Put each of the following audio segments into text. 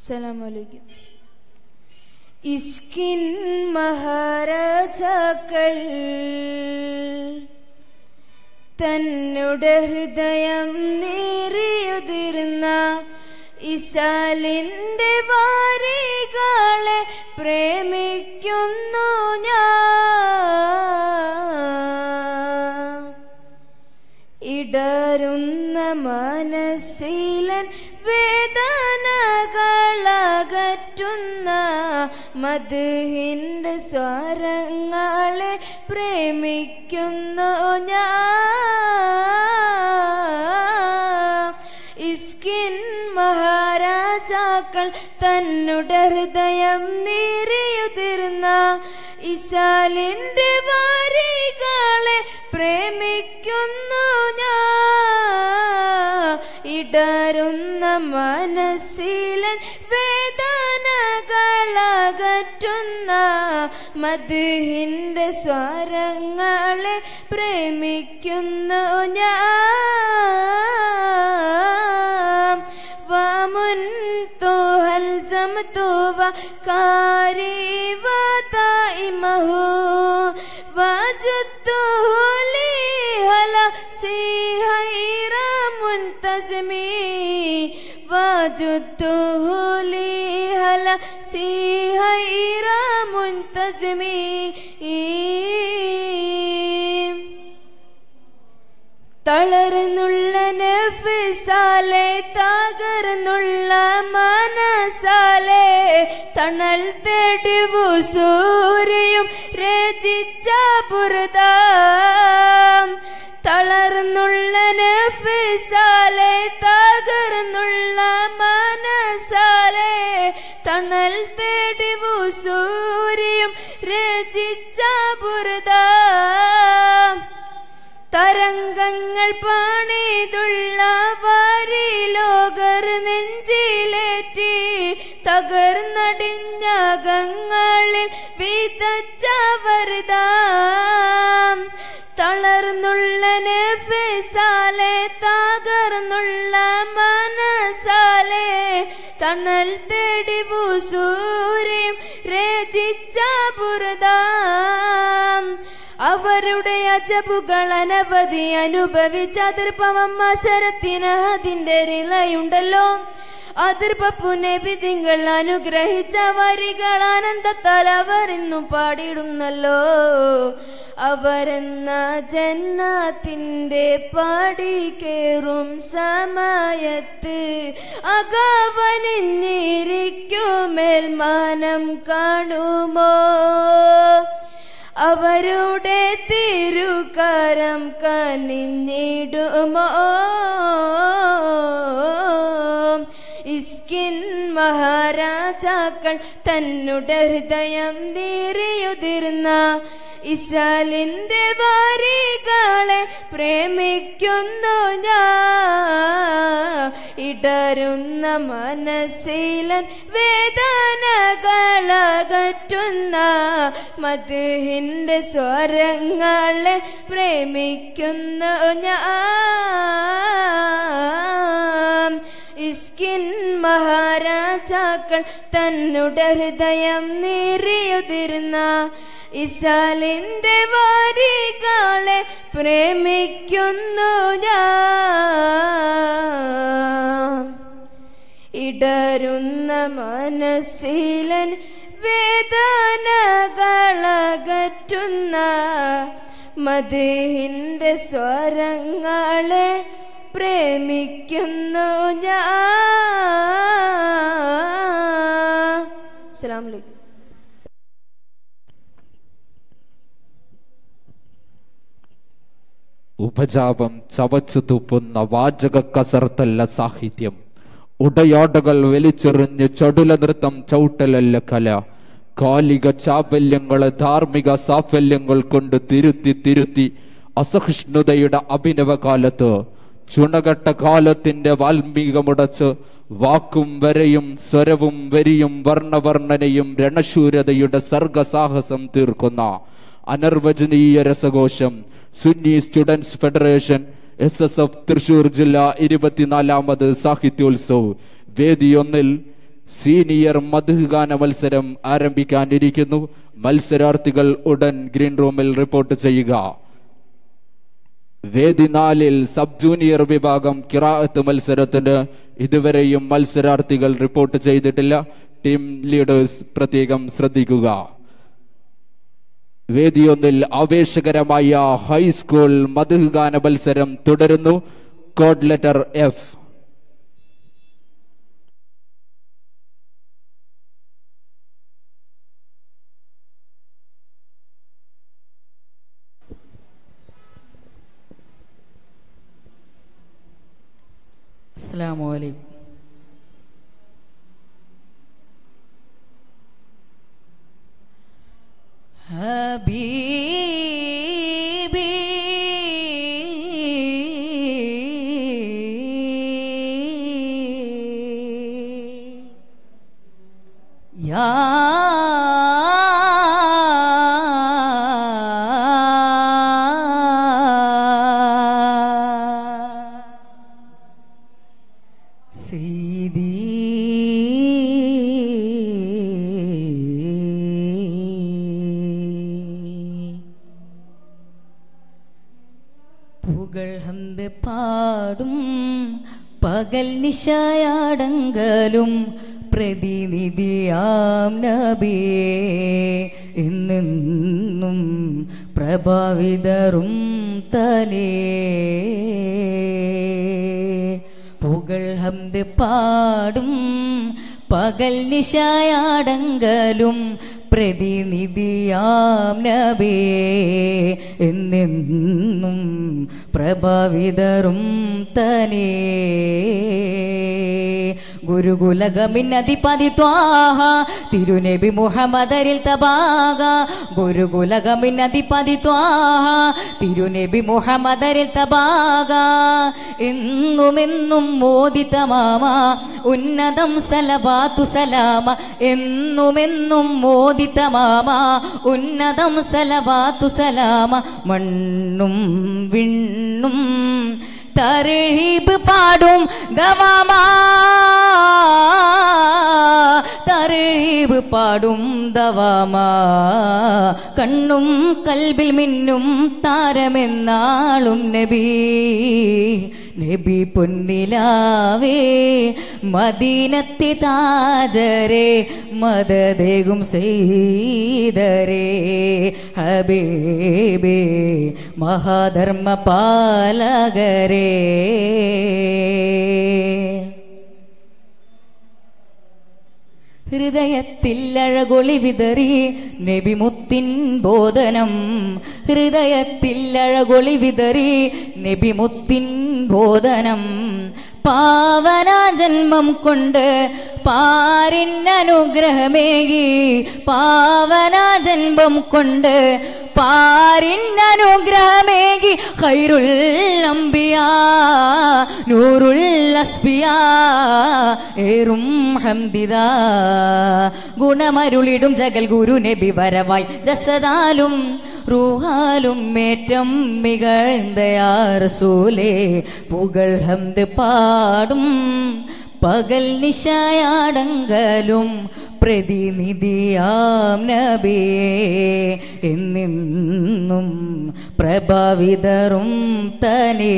അസ്സലാമലൈക്കും ഇസ്കിൻ മഹാരാജാക്കൾ തന്നുടെ ഹൃദയം നേറിയുതിർന്ന ഇശാലിന്റെ വാരികളെ പ്രേമിക്കുന്നു ഞാൻ ഇടറുന്ന മനസ്സിലൻ വേദനകളകറ്റുന്ന മധുഹിന്റെ സ്വരങ്ങളെ പ്രേമിക്കുന്നു ഞാൻ ഇസ്കിൻ മഹാരാജാക്കൾ തന്നുടെ ഹൃദയം നീറിയുതിർന്ന ഇശാലിന്റെ വാരികളെ പ്രേമിക്കുന്നു ഞാൻ ഇടറുന്ന മനസ്സിലൻ വേദനകളകറ്റുന്ന മധുഹിന്റെ സ്വരങ്ങളെ പ്രേമിക്കുന്നു ഞാൻ ومنت هلزمت وكاري ودائمه وجدته لي هلا سيهير منتزمي وجدته لي هلا سيهير منتزمي തളർന്നുള്ള നഫ്സാലെ തകർന്നുള്ള മനസാലെ തണൽ തെടിവു സൂര്യയും രചിച്ച പുറത തളർന്നുള്ള നഫ്സാലെ തകർന്നുള്ള മനസാലെ തണൽ തെടിവു സൂര്യയും രചിച്ച പുറത തരംഗങ്ങൾ പണിതുള്ള വരി ലോകർ നെഞ്ചിലേറ്റി തകർന്നടിഞ്ഞകങ്ങളിൽ വിതച്ച വറുതാം തളർന്നുള്ള നഫ്സാലെ തകർന്നുള്ള മനസാലെ തണൽ തെടിവു സൂര്യം രചിച്ച പുറതാം അവരുടെ അജബുകൾ അനവധി അനുഭവിച്ച അതിർപ്പമമ്മ ശരത്തിന് അതിന്റെ റിളയുണ്ടല്ലോ അതിർപ്പുനെ വിധികൾ അനുഗ്രഹിച്ച വരികൾ ആനന്ദത്താൽ അവർ ഇന്നും പാടിയിടുന്നല്ലോ അവരെന്ന ജന്നാത്തിന്റെ പടി കേറും സമയത്ത് അകവലിഞ്ഞിരിക്കുമേൽ മാനം കാണുമോ അവരുടെ തിരുകരം കനിഞ്ഞിടുമോ ഇസ്കിൻ മഹാരാജാക്കൾ തന്നുടെ ഹൃദയം നീറിയുതിർന്ന ഇശാലിന്റെ വാരികളെ പ്രേമിക്കുന്നു ഞാൻ ഇടരുന്ന മനസ്സിലൻ വേദനകളകറ്റുന്ന മധുഹിന്റെ സ്വരങ്ങളെ പ്രേമിക്കുന്നു ഞാൻ ഇസ്കിൻ മഹാരാജാക്കൾ തന്നുടെ ഹൃദയം നീറിയുതിർന്ന ഇശാലിന്റെ വാരികളെ പ്രേമിക്കുന്നു ഞാൻ ഇടരുന്ന മനസ്സിലൻ വേദനകളകറ്റുന്ന മധുഹിന്റെ സ്വരങ്ങളെ പ്രേമിക്കുന്നു ഞാൻ അസ്സലാമു അലൈക്കും ഉപജാപം ചവച്ചു തുപ്പുന്ന വാചക കസർത്തല്ല സാഹിത്യം ഉടയാടകൾ വലിച്ചെറിഞ്ഞ് ചടുല നൃത്തം ചവിട്ടലല്ല കല കാലിക ചാബല്യങ്ങളെ ധാർമ്മിക സാഫല്യങ്ങൾ കൊണ്ട് തിരുത്തി തിരുത്തി അസഹിഷ്ണുതയുടെ അഭിനവ കാലത്ത് ചുണകട്ട കാലത്തിന്റെ വാൽമീകമുടച്ച് വാക്കും വരയും സ്വരവും വരിയും വർണ്ണവർണ്ണനയും രണശൂരതയുടെ സർഗസാഹസം തീർക്കുന്ന അനർവചനീയ രസകോശം Sunni students federation S S F Thrissur ജില്ല ഇരുപത്തിനാലാമത് സാഹിത്യോത്സവ് വേദിയൊന്നിൽ സീനിയർ മധുഗാന മത്സരം ആരംഭിക്കാനിരിക്കുന്നു മത്സരാർത്ഥികൾ ഉടൻ ഗ്രീൻ റൂമിൽ റിപ്പോർട്ട് ചെയ്യുക വേദി നാലിൽ സബ് ജൂനിയർ വിഭാഗം കിറാഅത്ത് മത്സരത്തിന് ഇതുവരെയും മത്സരാർത്ഥികൾ റിപ്പോർട്ട് ചെയ്തിട്ടില്ല ടീം ലീഡേഴ്സ് പ്രത്യേകം ശ്രദ്ധിക്കുക വേദിയൊന്നിൽ ആവേശകരമായ ഹൈസ്കൂൾ മധുഗാന മത്സരം തുടരുന്നു കോഡ് ലെറ്റർ എഫ് അസ്സാം വലൈക്കും ഹബീബി യാ സീതി പുകൾ ഹന്ത് പാടും പകൽ നിശായാടങ്കലും പ്രതിനിധിയാം നബിയേ എന്നെന്നും പ്രഭാവിതറും തനേ പുകൾ ഹന്ത് പാടും പകൽ നിശായാടങ്കലും പ്രതിനിധിയാം നബിയേ എന്നെന്നും പ്രഭാവിതറും തനേ ഗുരുകുലകമിന്നതിപതി ത്വാഹ തിരുനബി മുഹമ്മദരിൽ തബാഗ ഗുരുകുലകമിന്നതിപതി ത്വാഹ തിരുനബി മുഹമ്മദരിൽ തബാഗ എന്നുമെന്നും മോദിതമാമ ഉന്നതം സലവാത്തു സലാമ എന്നുമെന്നും മോദിതമാമ ഉന്നതം സലവാത്തു സലാമ മണ്ണും വിണ്ണും തർഹീബ് പാടും ദവാമാ തർഹീബ് പാടും ദവാമാ കണ്ണും കൽബിൽ മിന്നും താരമെന്നാളും നബി നബി പൊന്നിലാവേ മദീനത്തെ താജരെ മദദേകും ചെയ്തരേ ഹബീബേ മഹാധർമ്മ പാലകരേ ഹൃദയത്തിൽ അഴകൊളി വിതറി നബിമുത്തിൻ ബോധനം ഹൃദയത്തിൽ അഴകൊളി വിതറി നബിമുത്തിൻ ബോധനം പാവന ജന്മം കൊണ്ട് പാരിന്നനുഗ്രഹമേകി പാവന ജന്മം കൊണ്ട് പാരിന്നനുഗ്രഹമേകി ഖൈറുൽ അംബിയ നൂറുൽ അസ്ഫിയ ഏറും ഹംദിദ ഗുണമരുളിടും ജഗൽ ഗുരു നബി വരവായി ജസദാലും റൂഹാലും ഏറ്റം മികഴ്ന്തയാറസൂലേ പുകൾ ഹംദ് പാടും പകൽ നിശായാടങ്കലും പ്രതിനിധിയാം നബിയേ എന്നെന്നും പ്രഭാവിതറും തനേ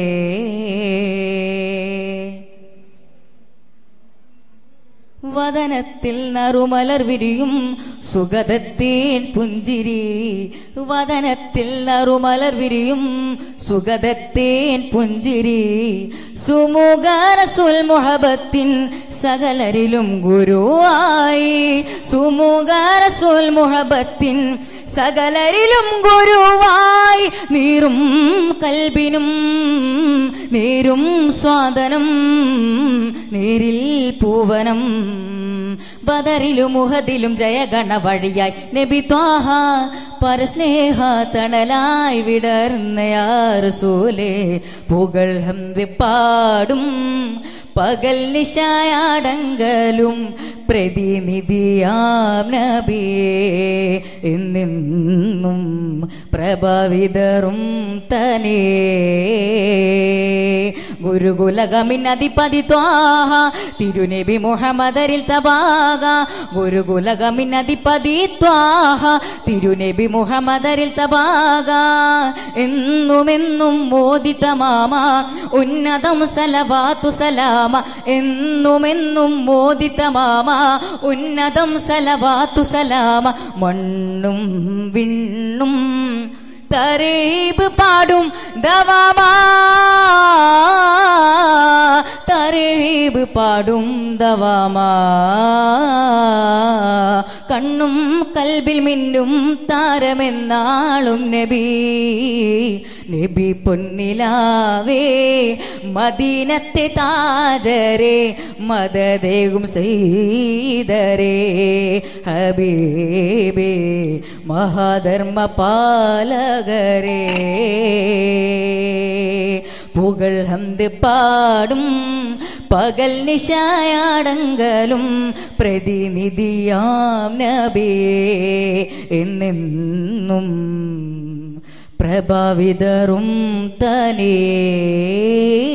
വദനത്തിൽ നറുമലർ വിരിയും സുഗതത്തേൻ പുഞ്ചിരി വദനത്തിൽ നറുമലർ വിരിയും സുഗതത്തേൻ പുഞ്ചിരി സുമുഖന സുൽമുഹബത്തിൻ സകലരിലും ഗുരുവായി സുമുഖന സുൽമുഹബത്തിൻ സകലരിലും ഗുരുവായി നീറും കൽബിനും നേരും സ്വാദനം നേരിൽ പൂവനം ബദറിലും മുഹദിലും ജയഗണ വഴിയായി നബി ത്വാഹ പരസ്നേഹ തണലായി വിടർന്നയാറസൂലേ പുകൾ ഹംദ് പാടും പകൽ നിശായാടങ്കലും പ്രതിനിധിയാം നബിയേ എന്നെന്നും പ്രഭാവിതറും തനേ ഗുരുകുലകമിന്നധിപതി ത്വാഹ തിരുനബി മുഹമ്മദരിൽ തബാക ഗുരുകുലകമിന്നധിപതി ത്വാഹ തിരുനബി മുഹമ്മദരിൽ തബാക എന്നുമെന്നും മോദിത മാമ ഉന്നതം സലവാത്തു സലാമ എന്നുമെന്നും മോദിത മാമ ഉന്നതം സലവാത്തു സലാമ മണ്ണും വിണ്ണും തരീബ് പാടും ദവാമാ തരീബ് പാടും ദവാമാ കണ്ണും കൽബിൽ മിന്നും താരമെന്നാളും നബി നബി പൊന്നിലാവേ മദീനത്തെ താജരെ മദദേകും ചെയ്തരേ ഹബീബേ മഹാധർമ്മ പാലകരേ പുകൾ ഹന്ത് പാടും പകൽ നിശായാടങ്കലും പ്രതിനിധിയാം നബിയേ എന്നെന്നും പ്രഭാവിതറും തനേ